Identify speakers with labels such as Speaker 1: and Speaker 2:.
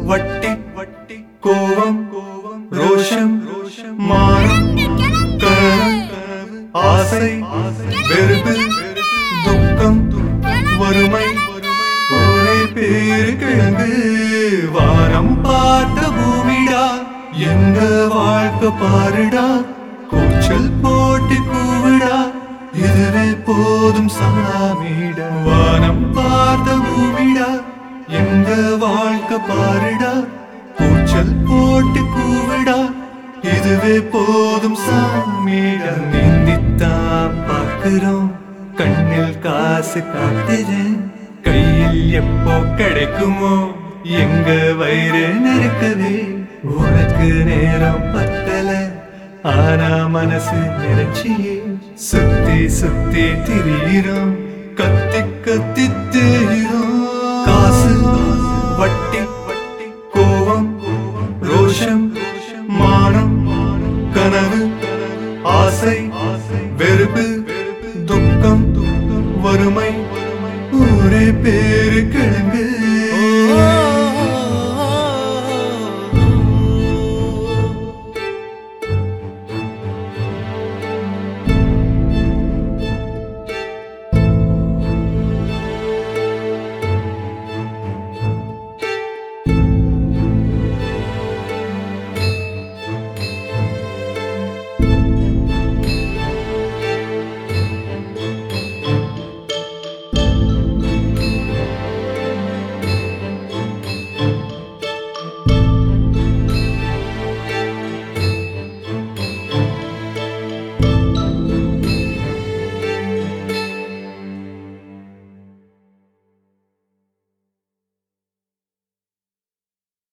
Speaker 1: வட்டி வட்டி கோவம் கோவம் ரோஷம் ரோஷம் மானம் கனவு ஆசை வெறுப்பு துக்கம் வறுமை ஒரே பேரு கிழங்கு வானம் பார்த்த பூமிடா எங்க வாழ்க்கை பாருடா கூச்சல் போட்டு கூவிடா இதுவே போதும் சாமிடா வானம் பார்த்த பூமிடா எங்க வாழ்க்கை பாருடா கூச்சல் போட்டு கூவிடா இதுவே போதும் சாமிடா நீந்தித்தான் பார்க்கிறோம் கண்ணில் காசு காட்டுறேன் கையில் எப்போ கிடைக்குமோ எங்க வயிறு நெருக்குது உனக்கு நேரம் பத்தல ஆனா மனசு நிறைச்சியே சுத்தி சுத்தி திரியிறோம் கத்தி கத்தி தேயிறோம்